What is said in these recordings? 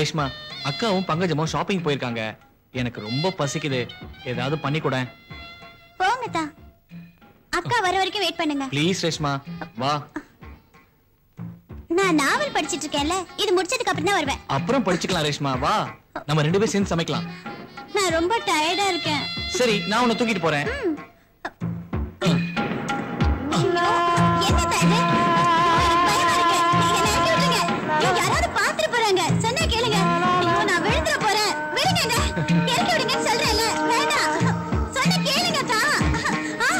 ரேஷ்மா அக்காவும் பங்கஜமும் ஷாப்பிங் போயிருக்காங்க எனக்கு ரொம்ப பசிக்குது ஏதாவது பண்ணி கூட போங்க தா அக்கா வர வரைக்கும் வெயிட் பண்ணுங்க ப்ளீஸ் ரேஷ்மா வா நான் நாவல் படிச்சிட்டு இருக்கேன்ல இது முடிச்சதுக்கு அப்புறம் தான் வருவேன் அப்புறம் படிச்சுக்கலாம் ரேஷ்மா வா நம்ம ரெண்டு பேரும் சேர்ந்து சமைக்கலாம் நான் ரொம்ப டயர்டா இருக்கேன் சரி நான் உன்னை தூக்கிட்டு போறேன் என்ன தா இது? எனக்கு பயமா இருக்கு. என்னை இறக்கி விட்டுருங்க. இங்க யாராவது பார்த்துட்டு போறாங்க. சொன்னா கேளுங்க. ஐயோ, நான் விழுந்துற போறேன். விடுங்கங்க. இறக்கி விடுங்கன்னு சொல்றேன்ல. வேண்டாம். சொன்னா கேளுங்க தா. ஆ.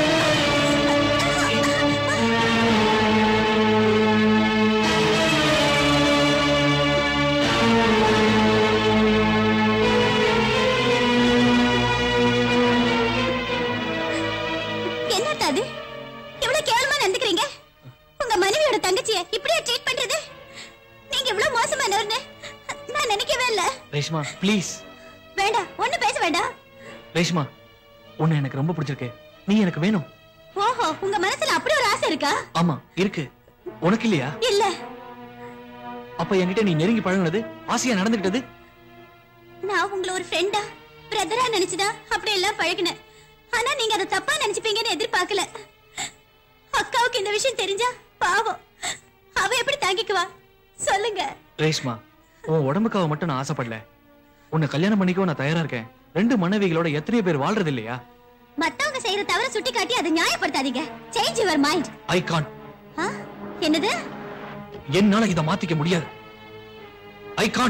என்ன தா அது? இவ்வளவு கேவலமா நடந்துக்கிறீங்க உங்க மனைவியோட தங்கச்சிய இப்படியா ட்ரீட் பண்றது நீங்க இவ்வளவு மோசமானவர்னு நான் நினைக்கவே இல்ல ரேஷ்மா ப்ளீஸ் வேண்டாம் ஒண்ணு பேச வேண்டாம் ரேஷ்மா உன்னை எனக்கு ரொம்ப பிடிச்சிருக்கு நீ எனக்கு வேணும் ஓஹோ உங்க மனசுல அப்படி ஒரு ஆசை இருக்கா ஆமா இருக்கு உனக்கு இல்லையா இல்ல அப்ப என்கிட்ட நீ நெருங்கி பழகுனது ஆசையா நடந்துகிட்டது நான் உங்களை ஒரு ஃப்ரெண்டா பிரதரா நினைச்சுதான் அப்படி எல்லாம் பழகினேன் ஆனா நீங்க அதை தப்பா நினைச்சுப்பீங்கன்னு எதிர்பார்க்கல அக்காவுக்கு இந்த விஷயம் தெரிஞ்சா பாவம் அவ எப்படி தாங்கிக்குவா சொல்லுங்க ரேஷ்மா உன் உடம்புக்காக மட்டும் நான் ஆசைப்படல உன்னை கல்யாணம் பண்ணிக்கவும் நான் தயாரா இருக்கேன் ரெண்டு மனைவிகளோட எத்தனை பேர் வாழ்றது இல்லையா மத்தவங்க செய்யற தவற சுட்டி காட்டி அதை நியாயப்படுத்தாதீங்க change your mind I can என்னது என்னால இதை மாத்திக்க முடியாது ஐ கான்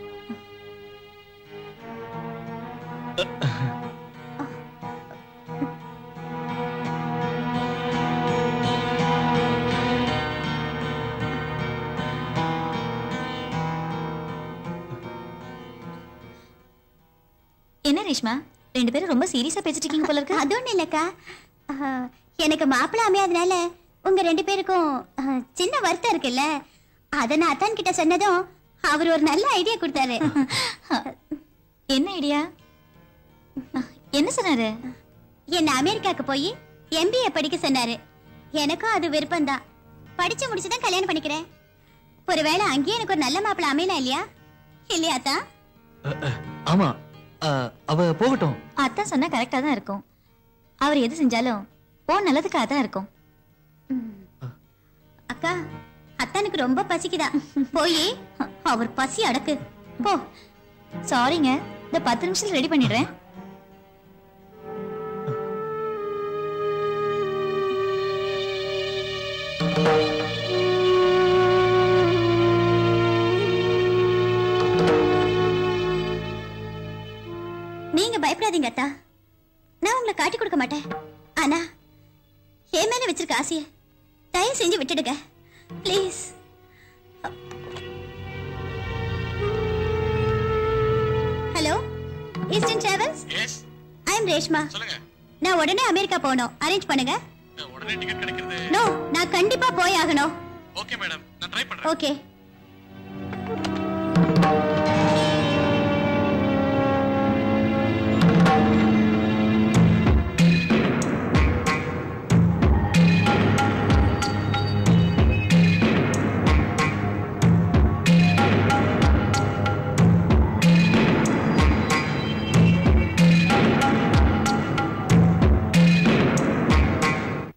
என்ன ரேஷ்மா ரெண்டு பேரும் ரொம்ப சீரியஸா பேசிட்டு இருக்கீங்க போல இருக்கு அது ஒண்ணு இல்லக்கா ஆஹ், எனக்கு மாப்பிள்ள அமையாதனால உங்க ரெண்டு பேருக்கும் ஆஹ், சின்ன வருத்தம் இருக்குல்ல அத நான் அத்தான் கிட்ட சொன்னதும் அவர் ஒரு நல்ல ஐடியா கொடுத்தாரு என்ன ஐடியா என்ன சொன்னாரு என்ன அமெரிக்காக்கு போய் எம்பிஏ படிக்க சொன்னாரு எனக்கும் அது விருப்பம்தான் படிச்சு முடிச்சுதான் கல்யாணம் பண்ணிக்கிறேன் ஒருவேளை அங்கேயே எனக்கு ஒரு நல்ல மாப்பிள்ள அமையலாம் இல்லையா இல்லையாத்தா ஆமா அஹ், அவ போகட்டும் அத்தா சொன்னா கரெக்டா தான் இருக்கும் அவர் எது செஞ்சாலும் ஓ நல்லதுக்காக தான் இருக்கும் அக்கா அத்தானுக்கு ரொம்ப பசிக்குதா போய் அவர் பசி அடக்கு போ சாரிங்க இந்த பத்து நிமிஷத்துல ரெடி பண்ணிடுறேன் நீங்க பயப்படாதீங்க அத்தா நான் உங்களை காட்டி கொடுக்க மாட்டேன் ஆனா என் மேல வச்சிருக்க ஆசைய தயவு செஞ்சு விட்டுடுங்க please hello eastern travels yes I am Reshma சொல்லுங்க நான் உடனே அமெரிக்கா போகணும் அரேஞ்ச் பண்ணுங்க உடனே டிக்கெட் கிடைக்கிறது நோ நான் கண்டிப்பா போய் ஆகணும் ஓகே மேடம் நான் ட்ரை பண்றேன் ஓகே